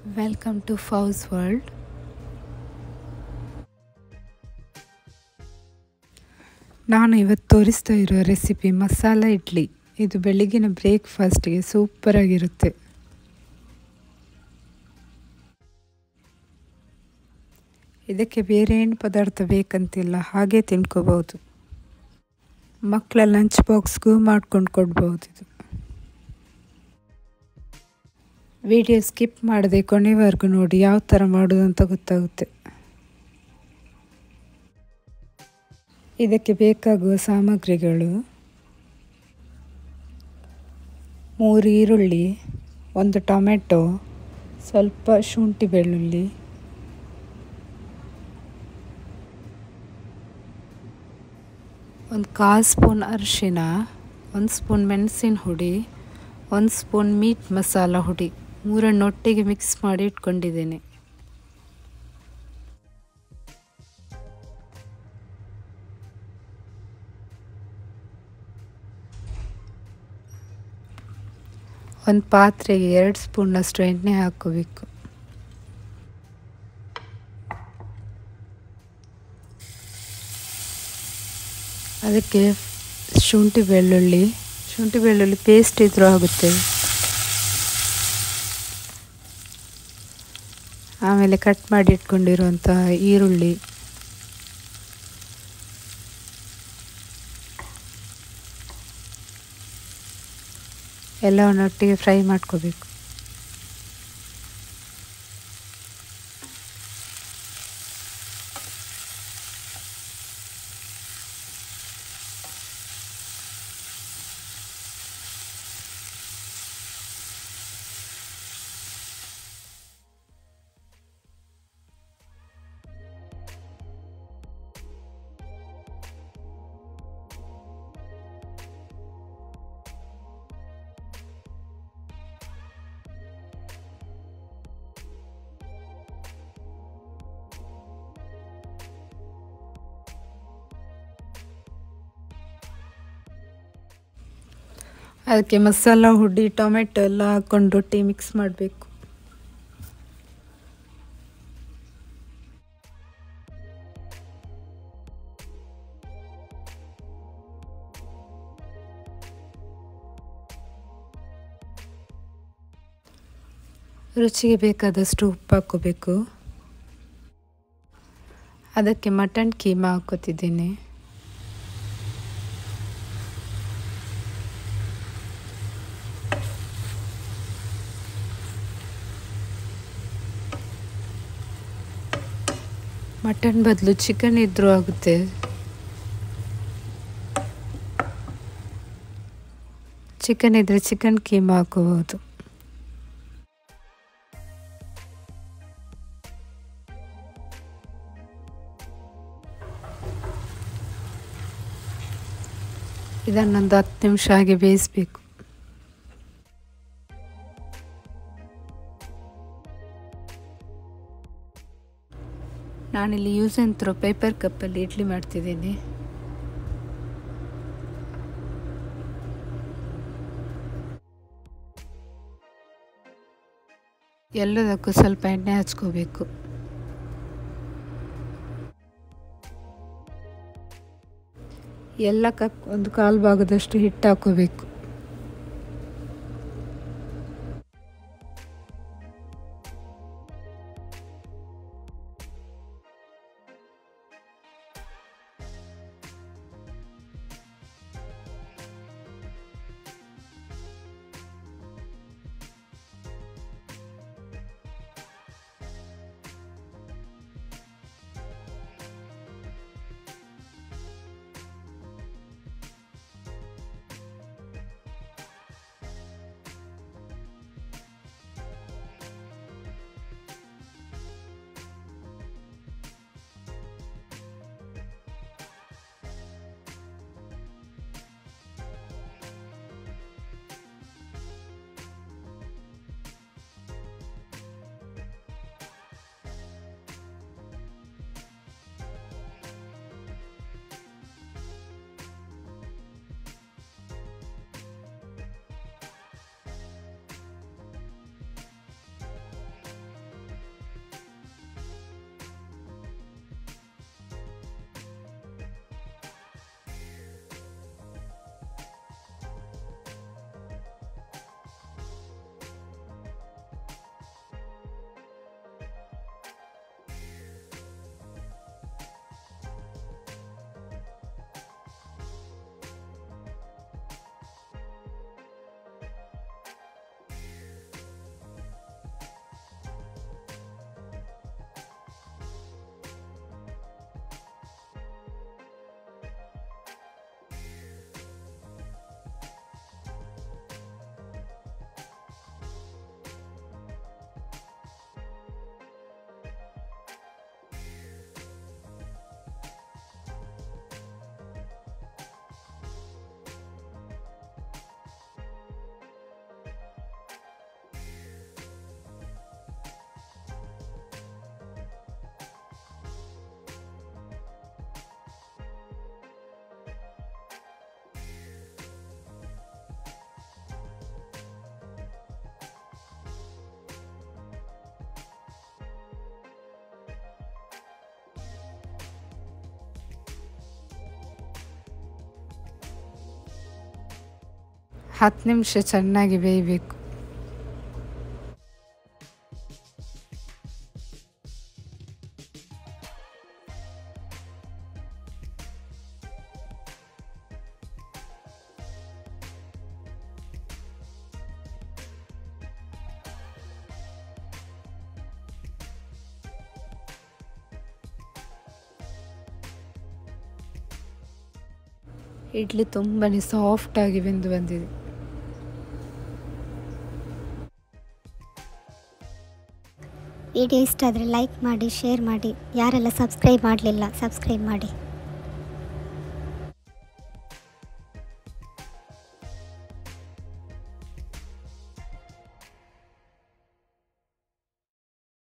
welcome to ಫೌಸ್ world ನಾನು ಇವತ್ತು ತೋರಿಸ್ತಾ ಇರೋ ರೆಸಿಪಿ ಮಸಾಲ ಇಡ್ಲಿ ಇದು ಬೆಳಗಿನ ಬ್ರೇಕ್ಫಾಸ್ಟ್ಗೆ ಸೂಪರಾಗಿರುತ್ತೆ ಇದಕ್ಕೆ ಬೇರೆ ಏನು ಪದಾರ್ಥ ಬೇಕಂತಿಲ್ಲ ಹಾಗೆ ತಿನ್ಕೋಬೋದು ಮಕ್ಕಳ ಲಂಚ್ ಬಾಕ್ಸ್ಗೂ ಮಾಡ್ಕೊಂಡು ಕೊಡ್ಬೋದು ಇದು ವಿಡಿಯೋ ಸ್ಕಿಪ್ ಮಾಡದೆ ಕೊನೆವರೆಗೂ ನೋಡಿ ಯಾವ ಥರ ಮಾಡೋದು ಅಂತ ಗೊತ್ತಾಗುತ್ತೆ ಇದಕ್ಕೆ ಬೇಕಾಗುವ ಸಾಮಗ್ರಿಗಳು ಮೂರು ಈರುಳ್ಳಿ ಒಂದು ಟೊಮೆಟೊ ಸ್ವಲ್ಪ ಶುಂಠಿ ಬೆಳ್ಳುಳ್ಳಿ ಒಂದು ಕಾಲು ಸ್ಪೂನ್ ಅರಿಶಿನ ಒಂದು ಸ್ಪೂನ್ ಮೆಣಸಿನ ಹುಡಿ ಒಂದು ಸ್ಪೂನ್ ಮೀಟ್ ಮಸಾಲ ಹುಡಿ ಮೂರನ್ನು ಒಟ್ಟಿಗೆ ಮಿಕ್ಸ್ ಮಾಡಿ ಇಟ್ಕೊಂಡಿದ್ದೇನೆ ಒಂದು ಪಾತ್ರೆಗೆ ಎರಡು ಸ್ಪೂನಷ್ಟು ಎಣ್ಣೆ ಹಾಕೋಬೇಕು ಅದಕ್ಕೆ ಶುಂಠಿ ಬೆಳ್ಳುಳ್ಳಿ ಶುಂಠಿ ಬೆಳ್ಳುಳ್ಳಿ ಪೇಸ್ಟ್ ಇದ್ರೂ ಆಗುತ್ತೆ ಆಮೇಲೆ ಕಟ್ ಮಾಡಿ ಇಟ್ಕೊಂಡಿರುವಂಥ ಈರುಳ್ಳಿ ಎಲ್ಲವನ್ನು ಒಟ್ಟಿಗೆ ಫ್ರೈ ಮಾಡ್ಕೋಬೇಕು ಅದಕ್ಕೆ ಮಸಾಲ ಹುಡಿ ಟೊಮೆಟೊ ಎಲ್ಲ ಹಾಕೊಂಡು ರೊಟ್ಟಿ ಮಿಕ್ಸ್ ಮಾಡಬೇಕು ರುಚಿಗೆ ಬೇಕಾದಷ್ಟು ಉಪ್ಪು ಹಾಕೋಬೇಕು ಅದಕ್ಕೆ ಮಟನ್ ಕೀಮಾ ಹಾಕೋತಿದ್ದೀನಿ ಮಟನ್ ಬದಲು ಚಿಕನ್ ಇದ್ರೂ ಆಗುತ್ತೆ ಚಿಕನ್ ಇದ್ರೆ ಚಿಕನ್ ಕೀಮಾ ಹಾಕೋಬಹುದು ಇದನ್ನೊಂದು ಹತ್ತು ನಿಮಿಷ ಹಾಗೆ ಬೇಯಿಸಬೇಕು ನಾನಿಲ್ಲಿ ಯೂಸ್ ಆ್ಯಂಡ್ ಥ್ರೋ ಪೇಪರ್ ಕಪ್ಪಲ್ಲಿ ಇಡ್ಲಿ ಮಾಡ್ತಿದ್ದೀನಿ ಎಲ್ಲದಕ್ಕೂ ಸ್ವಲ್ಪ ಎಣ್ಣೆ ಹಚ್ಕೋಬೇಕು ಎಲ್ಲ ಕಪ್ ಒಂದು ಕಾಲು ಭಾಗದಷ್ಟು ಹಿಟ್ಟು ಹಾಕೋಬೇಕು ಹತ್ತು ನಿಮಿಷ ಚೆನ್ನಾಗಿ ಬೇಯಬೇಕು ಇಡ್ಲಿ ತುಂಬಾ ಸಾಫ್ಟಾಗಿ ಬೆಂದು ಬಂದಿದೆ ವಿಡಿಯೋ ಇಷ್ಟ ಆದರೆ ಲೈಕ್ ಮಾಡಿ ಶೇರ್ ಮಾಡಿ ಯಾರೆಲ್ಲ ಸಬ್ಸ್ಕ್ರೈಬ್ ಮಾಡಲಿಲ್ಲ ಸಬ್ಸ್ಕ್ರೈಬ್ ಮಾಡಿ